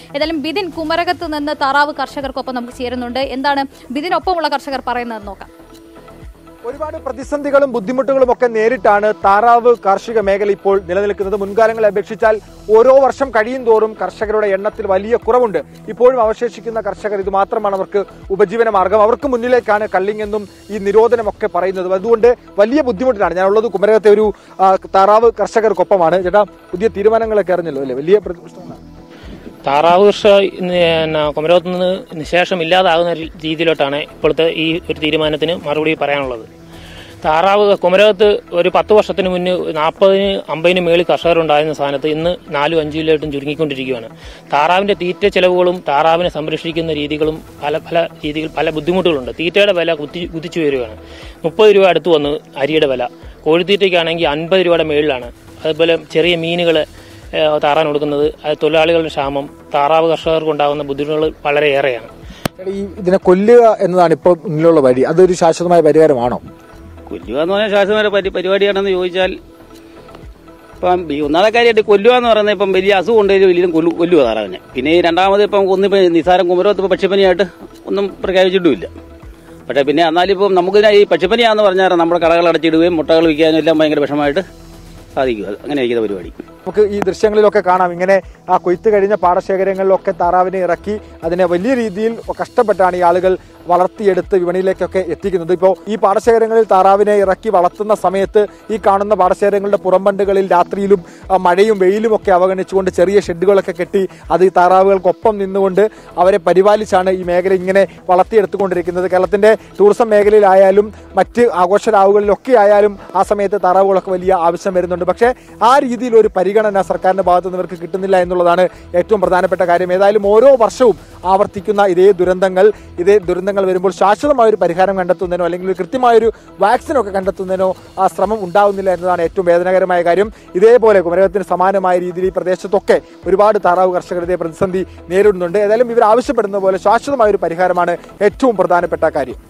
ഏതായാലും ബിദിൻ കുമരകത്ത് നിന്ന് താറാവ് കർഷകർക്കൊപ്പം നമുക്ക് ചേരുന്നുണ്ട് എന്താണ് ബിദിനൊപ്പമുള്ള കർഷകർ പറയുന്നത് നോക്കാം ഒരുപാട് പ്രതിസന്ധികളും ബുദ്ധിമുട്ടുകളും ഒക്കെ നേരിട്ടാണ് താറാവ് കാർഷിക മേഖല ഇപ്പോൾ നിലനിൽക്കുന്നത് മുൻകാലങ്ങളെ അപേക്ഷിച്ചാൽ ഓരോ വർഷം കഴിയും തോറും കർഷകരുടെ എണ്ണത്തിൽ വലിയ കുറവുണ്ട് ഇപ്പോഴും അവശേഷിക്കുന്ന കർഷകർ ഇത് മാത്രമാണ് അവർക്ക് ഉപജീവന മാർഗം അവർക്ക് മുന്നിലേക്കാണ് കള്ളിങ് എന്നും ഈ നിരോധനമൊക്കെ പറയുന്നത് അതുകൊണ്ട് വലിയ ബുദ്ധിമുട്ടിലാണ് ഞാനുള്ളത് കുമരകത്തെ ഒരു ആ, താറാവ് കർഷകർക്കൊപ്പമാണ് ചേട്ടാ പുതിയ തീരുമാനങ്ങളൊക്കെ അറിഞ്ഞല്ലോ അല്ലേ വലിയ പ്രശ്നമാണ് താറാവ് കൃഷി പിന്നെ കുമരകത്ത് നിന്ന് നിശേഷം ഇല്ലാതാകുന്ന രീ- രീതിയിലോട്ടാണ് ഇപ്പോഴത്തെ ഈ ഒരു തീരുമാനത്തിന് മറുപടി പറയാനുള്ളത് താറാവ് കുമരകത്ത് ഒരു പത്ത് വർഷത്തിന് മുന്നേ നാൽപ്പതിന് അമ്പതിന് മേളിൽ കർഷകരുണ്ടായിരുന്ന സ്ഥാനത്ത് ഇന്ന് നാലും അഞ്ചു കിലോട്ടും ചുരുങ്ങിക്കൊണ്ടിരിക്കുകയാണ് താറാവിന്റെ തീറ്റ ചെലവുകളും താറാവിനെ സംരക്ഷിക്കുന്ന രീതികളും പല പല രീതികൾ പല ബുദ്ധിമുട്ടുകളുണ്ട് തീറ്റയുടെ വില കുത്തി കുതിച്ചു വരികയാണ് മുപ്പത് രൂപ അടുത്ത് വന്നു അരിയുടെ വില കോഴിത്തീറ്റയ്ക്കാണെങ്കിൽ അൻപത് രൂപയുടെ മേളിലാണ് അതുപോലെ ചെറിയ മീനുകൾ താറാൻ കൊടുക്കുന്നത് അത് തൊഴിലാളികളുടെ ക്ഷാമം താറാവ് കർഷകർക്ക് ഉണ്ടാകുന്ന ബുദ്ധിമുട്ടുകൾ വളരെയേറെയാണ് ചേട്ടാ, ഈ ഇതിനെ കൊല്ലുക എന്നതാണ് ഇപ്പോൾ മുന്നിലുള്ള വഴി അതൊരു ശാശ്വതമായ പരിഹാരമാണോ കൊല്ലുക എന്ന് പറഞ്ഞാൽ ശാസ്ത്രമായ പരി പരിപാടിയാണെന്ന് ചോദിച്ചാൽ ഇപ്പം ഈ ഒന്നാമത്തെ കാര്യമായിട്ട് കൊല്ലുക എന്ന് പറയുന്നത് ഇപ്പം വലിയ അസുഖം ഉണ്ടെങ്കിൽ വലിയ കൊല്ലു കൊല്ലുക താറാവിനെ പിന്നെ ഈ രണ്ടാമത് ഇപ്പം ഒന്നിപ്പം നിസാരം കുമരത്ത് ഇപ്പം പക്ഷിപ്പനിയായിട്ട് ഒന്നും പ്രഖ്യാപിച്ചിട്ടുമില്ല പക്ഷേ പിന്നെ എന്നാലിപ്പം നമുക്ക് ഈ പക്ഷിപ്പനിയാന്ന് പറഞ്ഞാൽ നമ്മുടെ കടകൾ അടച്ചിടുകയും മുട്ടകൾ വിൽക്കാനും എല്ലാം ഭയങ്കര വിഷമമായിട്ട് സാധിക്കും അത് അങ്ങനെ ഇരിക്കുന്ന പരിപാടി നമുക്ക് ഈ ദൃശ്യങ്ങളിലൊക്കെ കാണാം ഇങ്ങനെ ആ കൊയ്ത്ത് കഴിഞ്ഞ പാടശേഖരങ്ങളിലൊക്കെ താറാവിനെ ഇറക്കി അതിനെ വലിയ രീതിയിൽ കഷ്ടപ്പെട്ടാണ് ഈ ആളുകൾ വളർത്തിയെടുത്ത് വിപണിയിലേക്കൊക്കെ എത്തിക്കുന്നത് ഇപ്പോൾ ഈ പാടശേഖരങ്ങളിൽ താറാവിനെ ഇറക്കി വളർത്തുന്ന സമയത്ത് ഈ കാണുന്ന പാടശേഖരങ്ങളുടെ പുറംബണ്ടുകളിൽ രാത്രിയിലും ആ, മഴയും വെയിലും ഒക്കെ അവഗണിച്ചുകൊണ്ട് ചെറിയ ഷെഡുകളൊക്കെ കെട്ടി അത് ഈ താറാവുകൾക്കൊപ്പം നിന്നുകൊണ്ട് അവരെ പരിപാലിച്ചാണ് ഈ മേഖല ഇങ്ങനെ വളർത്തിയെടുത്തുകൊണ്ടിരിക്കുന്നത് കേരളത്തിന്റെ ടൂറിസം മേഖലയിലായാലും മറ്റ് ആഘോഷരാവുകളിലൊക്കെ ആയാലും ആ സമയത്ത് താറാവുകളൊക്കെ വലിയ ആവശ്യം വരുന്നുണ്ട് പക്ഷേ ആ രീതിയിൽ ഒരു പരിഗണന സർക്കാരിന്റെ ഭാഗത്ത് നിന്ന് ഇവർക്ക് കിട്ടുന്നില്ല എന്നുള്ളതാണ് ഏറ്റവും പ്രധാനപ്പെട്ട കാര്യം ഏതായാലും ഓരോ വർഷവും ആവർത്തിക്കുന്ന ഇതേ ദുരന്തങ്ങൾ ഇതേ ദുരന്തങ്ങൾ വരുമ്പോൾ ശാശ്വതമായ ഒരു പരിഹാരം കണ്ടെത്തുന്നതിനോ അല്ലെങ്കിൽ ഒരു കൃത്യമായൊരു വാക്സിനൊക്കെ കണ്ടെത്തുന്നതിനോ ആ ശ്രമം ഉണ്ടാവുന്നില്ല എന്നതാണ് ഏറ്റവും വേദനാകരമായ കാര്യം ഇതേപോലെ കുമരകത്തിന് സമാനമായ രീതിയിൽ ഈ പ്രദേശത്തൊക്കെ ഒരുപാട് താറാവ് കർഷകർ ഇതേ പ്രതിസന്ധി നേരിടുന്നുണ്ട് ഏതായാലും ഇവർ ആവശ്യപ്പെടുന്ന പോലെ ശാശ്വതമായ ഒരു പരിഹാരമാണ് ഏറ്റവും പ്രധാനപ്പെട്ട കാര്യം